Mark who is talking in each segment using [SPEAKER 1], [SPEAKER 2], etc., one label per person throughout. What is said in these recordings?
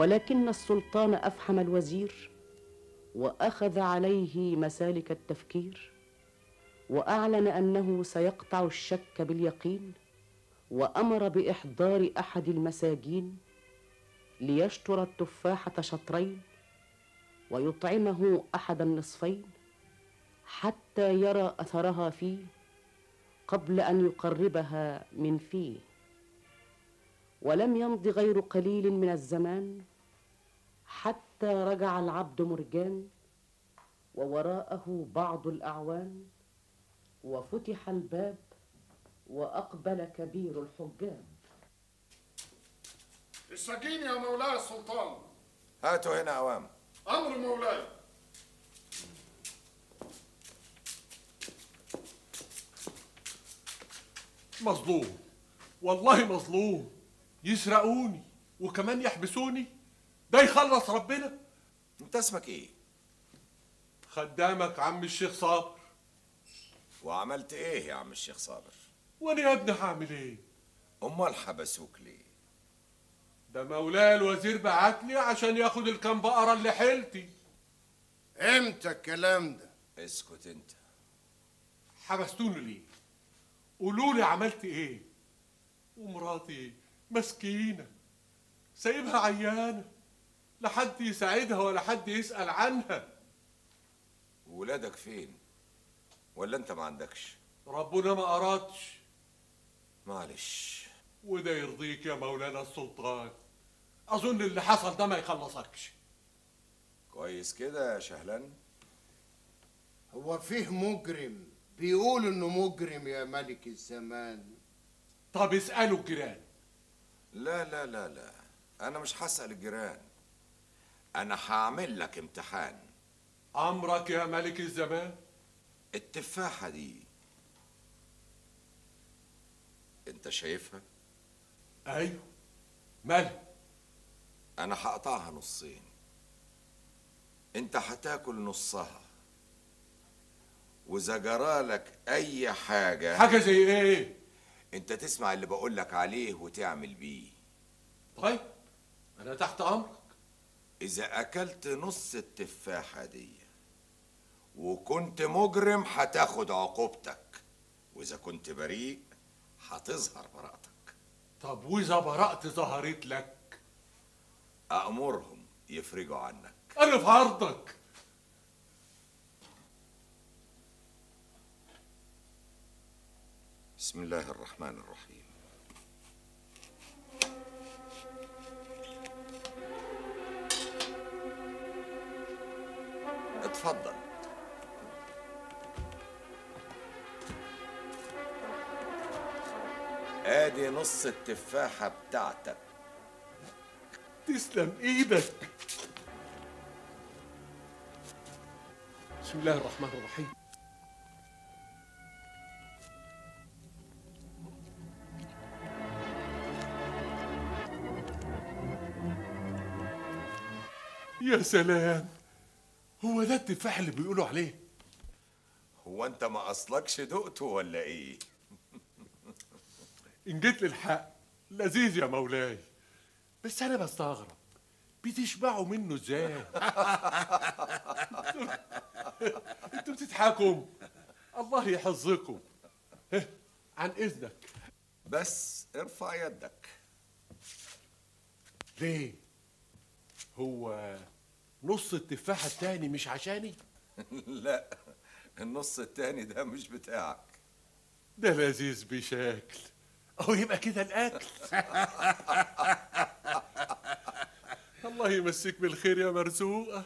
[SPEAKER 1] ولكن السلطان افحم الوزير واخذ عليه مسالك التفكير واعلن انه سيقطع الشك باليقين وامر باحضار احد المساجين ليشطر التفاحه شطرين ويطعمه احد النصفين حتى يرى اثرها فيه قبل ان يقربها من فيه ولم يمض غير قليل من الزمان حتى رجع العبد مرجان ووراءه بعض الاعوان وفتح الباب واقبل كبير الحجاب
[SPEAKER 2] السجين يا مولاي السلطان
[SPEAKER 3] هاتوا هنا عوام
[SPEAKER 2] امر مولاي
[SPEAKER 4] مظلوم والله مظلوم يسرقوني وكمان يحبسوني ده يخلص ربنا
[SPEAKER 3] انت اسمك ايه
[SPEAKER 4] خدامك عم الشيخ صابر
[SPEAKER 3] وعملت ايه يا عم الشيخ صابر
[SPEAKER 4] وانا يا ابني هعمل ايه
[SPEAKER 3] امال حبسوك ليه
[SPEAKER 4] ده مولاي الوزير بعت لي عشان ياخد الكام بقره اللي حيلتي
[SPEAKER 2] امتى الكلام ده
[SPEAKER 3] اسكت انت
[SPEAKER 4] حبستوني ليه قولوا لي عملت ايه ومراتي مسكينه سايبها عيانه لا حد يساعدها ولا حد يسال عنها
[SPEAKER 3] ولادك فين ولا انت ما عندكش
[SPEAKER 4] ربنا ما ارادش
[SPEAKER 3] معلش
[SPEAKER 4] وده يرضيك يا مولانا السلطان اظن اللي حصل ده ما يخلصكش
[SPEAKER 3] كويس كده يا شهلان
[SPEAKER 2] هو فيه مجرم بيقول انه مجرم يا ملك الزمان
[SPEAKER 4] طب اسالوا الجيران
[SPEAKER 3] لا لا لا لا انا مش هسأل الجيران انا هعمل لك امتحان
[SPEAKER 4] امرك يا ملك الزمان
[SPEAKER 3] التفاحة دي انت شايفها
[SPEAKER 4] ايوه مالها
[SPEAKER 3] انا هقطعها نصين انت هتاكل نصها واذا جرالك اي حاجة
[SPEAKER 4] حاجه زي ايه
[SPEAKER 3] انت تسمع اللي بقولك عليه وتعمل بيه
[SPEAKER 4] طيب انا تحت امرك
[SPEAKER 3] اذا اكلت نص التفاحة دي وكنت مجرم هتاخد عقوبتك واذا كنت بريء هتظهر براءتك
[SPEAKER 4] طب واذا برأت ظهرت لك
[SPEAKER 3] أأمرهم يفرجوا عنك
[SPEAKER 4] انا في عرضك
[SPEAKER 3] بسم الله الرحمن الرحيم اتفضل ادي نص التفاحة بتاعتك
[SPEAKER 4] تسلم ايدك بسم الله الرحمن الرحيم يا سلام هو ده التفاح اللي بيقولوا عليه
[SPEAKER 3] هو انت ما اصلكش دقته ولا ايه
[SPEAKER 4] ان جيت للحق لذيذ يا مولاي بس انا بستغرب بتشبعوا منه ازاي انتوا بتضحكوا الله يحفظكم ها، عن اذنك
[SPEAKER 3] بس ارفع يدك
[SPEAKER 4] ليه هو نص التفاحة التاني مش عشاني
[SPEAKER 3] لا النص التاني ده مش بتاعك
[SPEAKER 4] ده لذيذ بشكل اهو يبقى كده الاكل الله يمسيك بالخير يا مرزوقه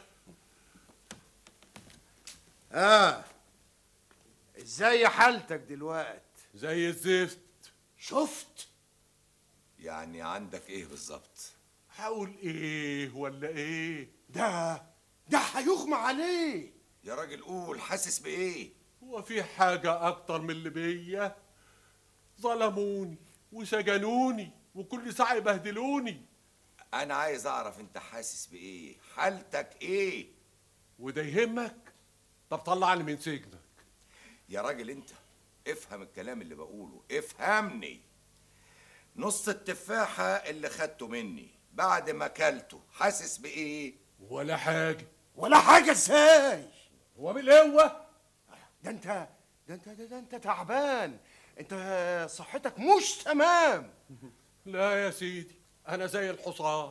[SPEAKER 2] اه ازاي حالتك دلوقت
[SPEAKER 4] زي الزفت
[SPEAKER 2] شفت
[SPEAKER 3] يعني عندك ايه بالظبط
[SPEAKER 4] هقول ايه ولا ايه
[SPEAKER 2] ده ده هيغمى عليه
[SPEAKER 3] يا راجل قول حاسس بايه
[SPEAKER 4] هو في حاجة أكتر من اللي بيا ظلموني وسجنوني وكل ساعة يبهدلوني
[SPEAKER 3] انا عايز اعرف انت حاسس بايه حالتك ايه
[SPEAKER 4] وده يهمك طب طلعني من سجنك
[SPEAKER 3] يا راجل انت افهم الكلام اللي بقوله افهمني نص التفاحة اللي خدته مني بعد ما اكلته حاسس بايه
[SPEAKER 4] ولا حاجه
[SPEAKER 2] ولا حاجه ازاي
[SPEAKER 4] هو بالقوه
[SPEAKER 2] ده انت ده انت ده, ده انت تعبان انت صحتك مش تمام
[SPEAKER 4] لا يا سيدي انا زي الحصان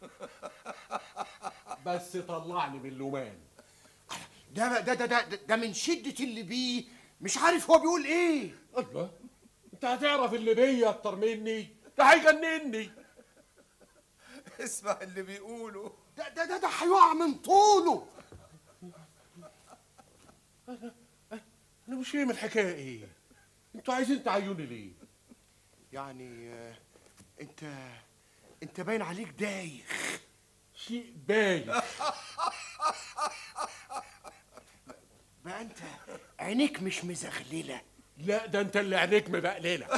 [SPEAKER 4] بس طلعني من اللومان
[SPEAKER 2] ده ده ده ده, ده من شده اللي بيه مش عارف هو بيقول ايه
[SPEAKER 4] الله انت هتعرف اللي بيا اكتر مني ده هيجنني
[SPEAKER 3] اسمع اللي بيقوله
[SPEAKER 2] ده ده ده, ده هيقع من طوله
[SPEAKER 4] انا مش فاهم الحكايه ايه انتوا عايزين تعيوني ليه
[SPEAKER 2] يعني آه، انت انت باين عليك دايخ
[SPEAKER 4] شيء باين
[SPEAKER 2] بقى انت عينيك مش مزغلله
[SPEAKER 4] لا ده انت اللي عينيك مبقلله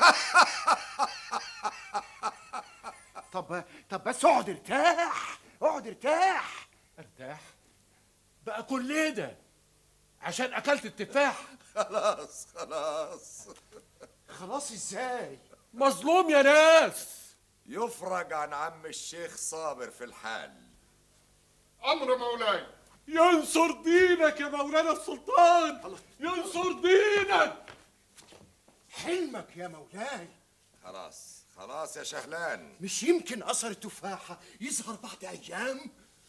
[SPEAKER 2] طب طب بس اقعد ارتاح اقعد ارتاح
[SPEAKER 4] ارتاح بقى كل ده عشان اكلت التفاح
[SPEAKER 3] خلاص خلاص
[SPEAKER 2] خلاص ازاي
[SPEAKER 4] مظلوم يا ناس
[SPEAKER 3] يفرج عن عم الشيخ صابر في الحال
[SPEAKER 2] امر مولاي
[SPEAKER 4] ينصر دينك يا مولانا السلطان ينصر دينك
[SPEAKER 2] حلمك يا مولاي
[SPEAKER 3] خلاص خلاص يا شهلان
[SPEAKER 2] مش يمكن اثر التفاحه يظهر بعد ايام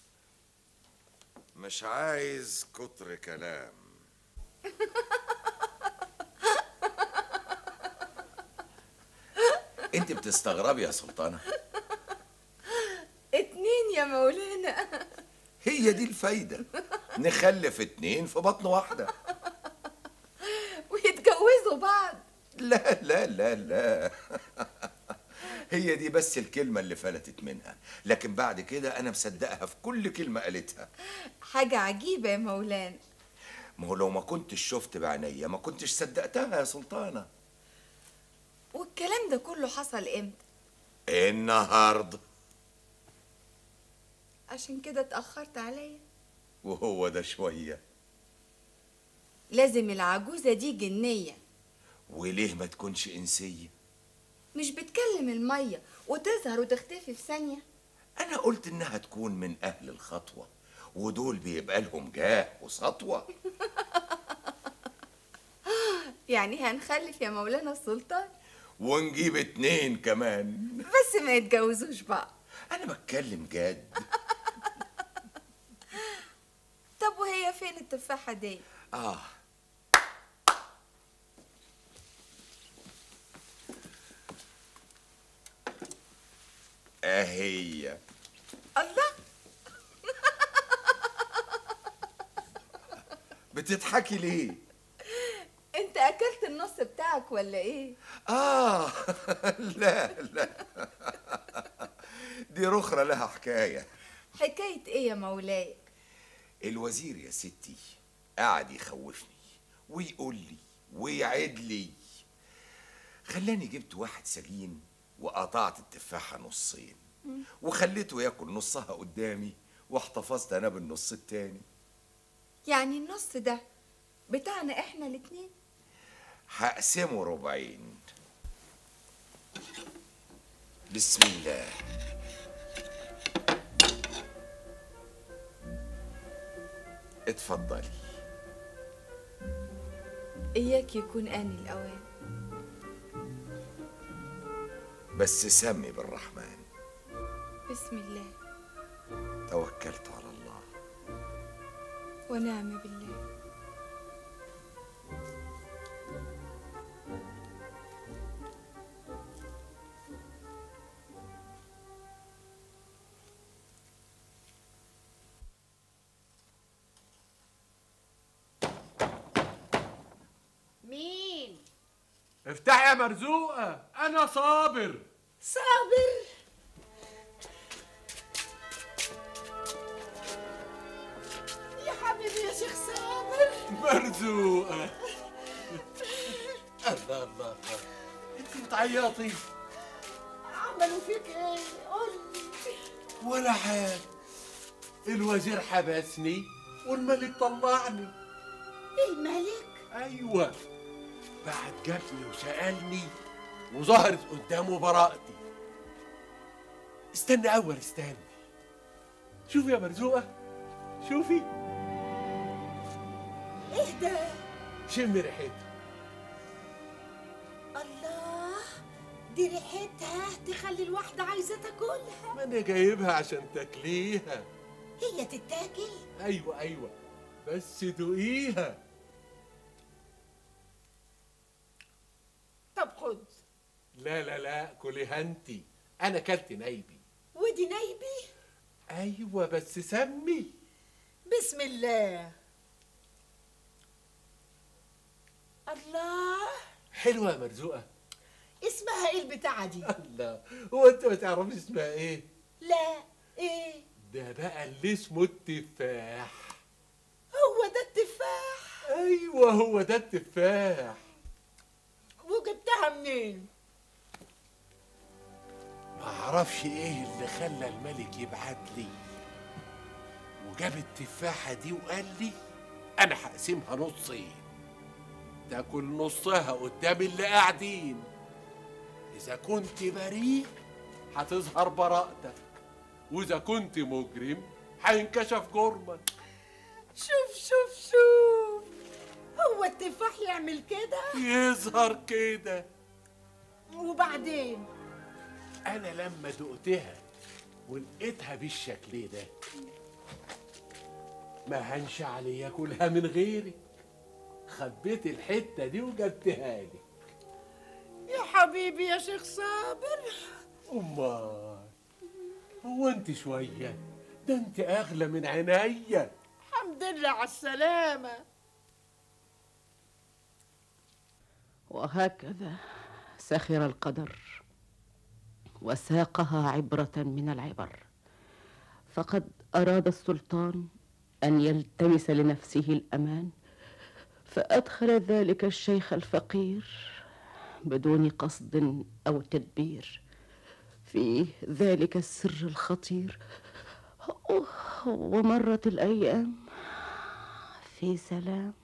[SPEAKER 3] مش عايز كتر كلام انت بتستغربي يا سلطانه
[SPEAKER 5] اتنين يا مولانا
[SPEAKER 3] هي دي الفايده نخلف اتنين في بطن واحده
[SPEAKER 5] ويتجوزوا بعض
[SPEAKER 3] لا لا لا لا هي دي بس الكلمة اللي فلتت منها لكن بعد كده أنا مصدقها في كل كلمة قالتها
[SPEAKER 5] حاجة عجيبة يا مولانا
[SPEAKER 3] ما هو لو ما كنتش شفت بعينيا ما كنتش صدقتها يا سلطانة
[SPEAKER 5] والكلام ده كله حصل امتى
[SPEAKER 3] النهاردة
[SPEAKER 5] عشان كده اتأخرت عليا
[SPEAKER 3] وهو ده شوية
[SPEAKER 5] لازم العجوزة دي جنية
[SPEAKER 3] وليه ما تكونش إنسية
[SPEAKER 5] مش بتكلم المية وتظهر وتختفي في ثانية
[SPEAKER 3] أنا قلت إنها تكون من أهل الخطوة ودول بيبقى لهم جاه وسطوة
[SPEAKER 5] يعني هنخلف يا مولانا السلطان
[SPEAKER 3] ونجيب اتنين كمان
[SPEAKER 5] بس ما يتجوزوش بعض
[SPEAKER 3] أنا بتكلم جد
[SPEAKER 5] طب وهي فين التفاحة دي
[SPEAKER 3] آه أهي
[SPEAKER 5] الله
[SPEAKER 3] بتضحكي ليه؟
[SPEAKER 5] انت اكلت النص بتاعك ولا ايه
[SPEAKER 3] آه لا لا دي رخرة لها حكاية
[SPEAKER 5] حكاية ايه يا مولاي
[SPEAKER 3] الوزير يا ستي قعد يخوفني ويقول لي ويعد لي خلاني جبت واحد سجين وقطعت التفاحة نصين وخليته ياكل نصها قدامي واحتفظت انا بالنص التاني
[SPEAKER 5] يعني النص ده بتاعنا احنا الاتنين
[SPEAKER 3] هقسمه ربعين بسم الله اتفضلي
[SPEAKER 5] اياك يكون اني الاوان
[SPEAKER 3] بس سمي بالرحمن
[SPEAKER 5] بسم الله
[SPEAKER 3] توكلت على الله
[SPEAKER 5] ونعم بالله
[SPEAKER 1] مين
[SPEAKER 4] افتحي يا مرزوقه انا صابر
[SPEAKER 1] صابر يا حبيبي يا شيخ صابر
[SPEAKER 4] مرزوقه الله الله الله انت بتعيطي
[SPEAKER 1] عملوا فيك ايه قول لي
[SPEAKER 4] ولا حاجه الوزير حبسني والملك طلعني
[SPEAKER 1] الملك
[SPEAKER 4] ايوه بعد جابني وسالني وظهرت قدامه براءتي استنى اول استنى شوفي يا مرزوقه شوفي
[SPEAKER 1] ايه ده
[SPEAKER 4] شم ريحتها
[SPEAKER 1] الله دي ريحتها تخلي الواحدة عايزة تاكلها
[SPEAKER 4] ما انا جايبها عشان تاكليها
[SPEAKER 1] هي تتاكل
[SPEAKER 4] ايوه ايوه بس دوقيها
[SPEAKER 1] طب خد
[SPEAKER 4] لا لا لا كليها انتي انا كلت نايبي
[SPEAKER 1] ودي نايبي
[SPEAKER 4] ايوه بس سمي
[SPEAKER 1] بسم الله الله
[SPEAKER 4] حلوه يا مرزوقه
[SPEAKER 1] اسمها ايه البتاعة دي
[SPEAKER 4] الله هو انت ما تعرفش اسمها ايه
[SPEAKER 1] لا ايه
[SPEAKER 4] ده بقى اللي اسمه التفاح
[SPEAKER 1] هو ده التفاح
[SPEAKER 4] ايوه هو ده التفاح
[SPEAKER 1] وجبتها منين
[SPEAKER 4] ما اعرفش ايه اللي خلى الملك يبعت لي وجاب التفاحة دي وقال لي انا هقسمها نصين تاكل نصها قدام اللي قاعدين اذا كنت بريء هتظهر براءتك واذا كنت مجرم هينكشف جرمك
[SPEAKER 1] شوف شوف شوف هو التفاح يعمل كده
[SPEAKER 4] يظهر كده
[SPEAKER 1] وبعدين
[SPEAKER 4] انا لما دقتها ولقيتها بالشكل ده ما هنش علي اكلها من غيرك خبيت الحته دي وجبتها لك
[SPEAKER 1] يا حبيبي يا شيخ صابر
[SPEAKER 4] امال هو انت شويه ده انت اغلى من عينيا
[SPEAKER 1] الحمد لله على السلامة
[SPEAKER 6] وهكذا سخر القدر وساقها عبره من العبر فقد اراد السلطان ان يلتمس لنفسه الامان فادخل ذلك الشيخ الفقير بدون قصد او تدبير في ذلك السر الخطير ومرت الايام في سلام